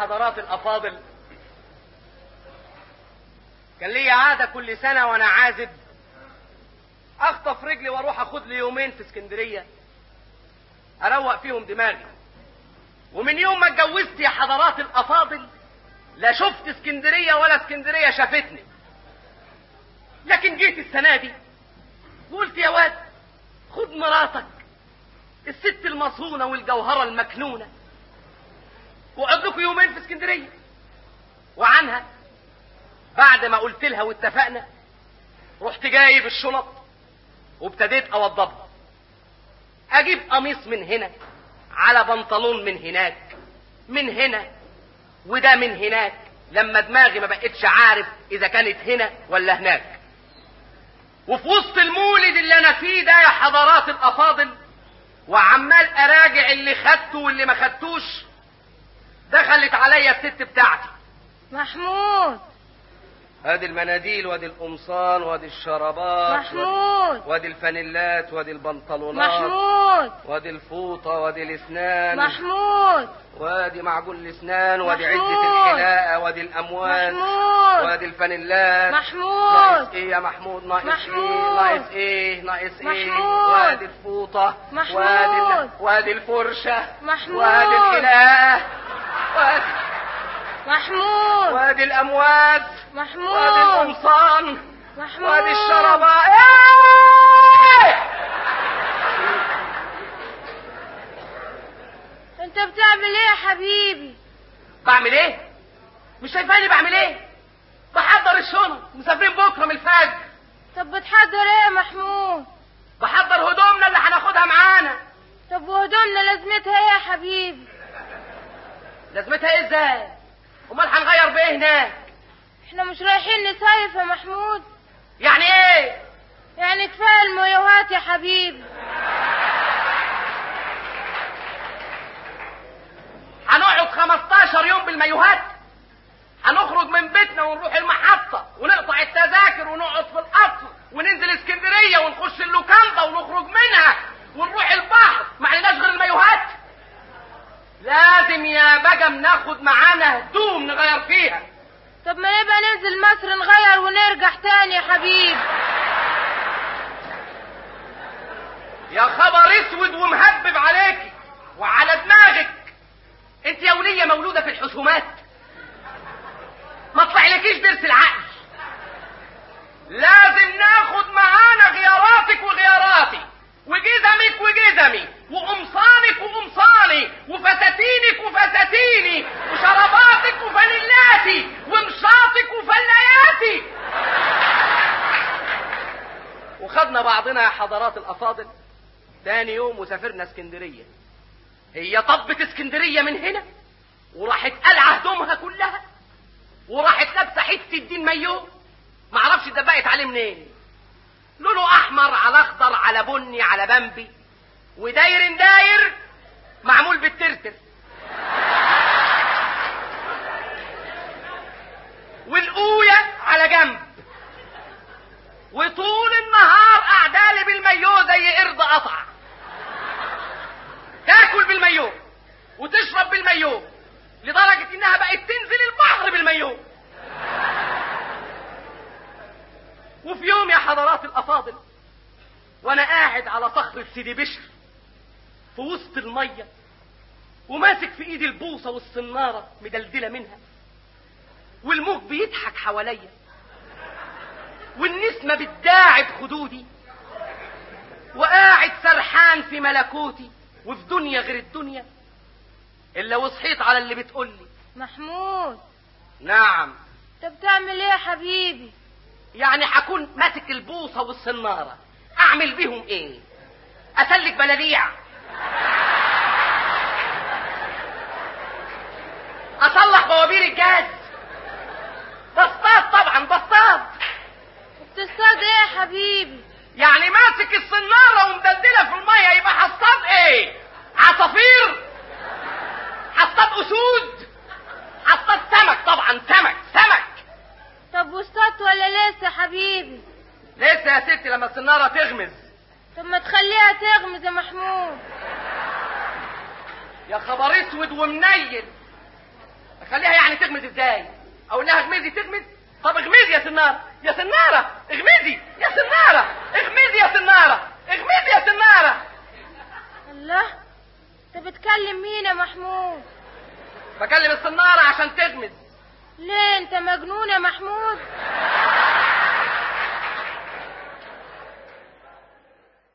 حضرات الافاضل كان لي عادة كل سنة وانا عازب اخطف رجلي واروح اخد لي يومين في اسكندرية اروق فيهم دماغي ومن يوم ما اتجوزت يا حضرات الافاضل لا شفت اسكندرية ولا اسكندرية شافتني لكن جيت السنة دي وقلت يا واد خد مراتك الست المصونة والجوهرة المكنونة وقعد لكم يومين في اسكندرية وعنها بعد ما قلت لها واتفقنا رحت جايب الشنط وابتديت اوضبها اجيب قميص من هنا على بنطلون من هناك من هنا وده من هناك لما دماغي ما بقتش عارف اذا كانت هنا ولا هناك وفي وسط المولد اللي انا فيه ده يا حضرات الافاضل وعمال اراجع اللي خدته واللي ما خدتوش دخلت عليا الست بتاعتي محمود ادي المناديل وادي القمصان وادي الشرابات محمود وادي الفانيلات وادي البنطلونات محمود وادي الفوطة وادي الاسنان محمود وادي معجون الاسنان وادي محمود. عدة الحلاقة وادي الامواس محمود وادي الفانيلات محمود ناقص ايه يا محمود ناقص محمود. ايه ناقص ايه ناقص ايه محمود. وادي الفوطة محمود. وادي ال- وادي الفرشة محمود. وادي الحلاقة وادي, محمود وادي الامواس وادي محمود القمصان محمود وادي الشرابات إيه! انت بتعمل ايه يا حبيبي بعمل ايه مش شايفاني بعمل ايه بحضر الشنط مسافرين بكره من الفجر طب بتحضر ايه يا محمود بحضر هدومنا اللي هناخدها معانا طب وهدومنا لازمتها ايه يا حبيبي لازمتها ايه ازاي امال هنغير بايه هناك احنا مش رايحين نصيف يا محمود يعني ايه يعني كفايه المايوهات يا حبيبي هنقعد 15 يوم بالمايوهات هنخرج من بيتنا ونروح المحطة ونقطع التذاكر ونقعد في القطر وننزل اسكندرية ونخش اللوكاندا ونخرج منها ونروح البحر ما عليناش غير المايوهات لازم يا بجم ناخد معانا هدوم نغير فيها طب ما نبقى ننزل مصر نغير ونرجع تاني يا حبيبي يا خبر اسود ومهبب عليكي وعلى دماغك انت يا ولية مولودة في الحسومات ما طلعلكيش درس العقل لازم ناخد معانا غياراتك وغياراتي وجزمك وجزمي وقمصانك وقمصاني وفساتينك وفساتيني وشراباتك وفانيلاتي ومشاطك وفلاياتي وخدنا بعضنا يا حضرات الافاضل تاني يوم وسافرنا اسكندريه هي طبت اسكندريه من هنا وراحت قلعه هدومها كلها وراحت لابسه حته الدين مايو معرفش اتدبقت عليه منين لونه احمر على اخضر على بني على بمبي وداير داير معمول بالترتر والقوية على جنب وطول النهار قعدالي بالمايو زي قرد قطع تاكل بالمايو وتشرب بالمايو لدرجة انها بقت تنزل البحر بالمايو وفي يوم يا حضرات الافاضل وانا قاعد على صخرة سيدي بشر في وسط المية وماسك في ايدي البوصة والصنارة مدلدلة منها والموج بيضحك حواليا والنسمة بتداعب خدودي وقاعد سرحان في ملكوتي وفي دنيا غير الدنيا الا وصحيت على اللي بتقولي محمود نعم انت بتعمل ايه يا حبيبي يعني هكون ماسك البوصة والصنارة اعمل بيهم ايه اسلك بلاليع اصلح بوابير الجاز بصطاد طبعا بصطاد بتصطاد ايه يا حبيبي يعني ماسك الصنارة ومدلدلة في المية يبقى هصطاد ايه عصافير هصطاد اسود هصطاد سمك طبعا سمك سمك طب واصطادت ولا لسه يا حبيبي لسه يا ستي لما الصنارة تغمز طب ما تخليها تغمز يا محمود يا خبر اسود ومنيل خليها يعني تغمز ازاي اقول لها اغمزي تغمز طب اغمزي يا سناره يا سناره اغمزي يا سناره اغمزي يا سناره اغمزي يا سناره الله انت بتكلم مين يا محمود بكلم السناره عشان تغمز ليه انت مجنون يا محمود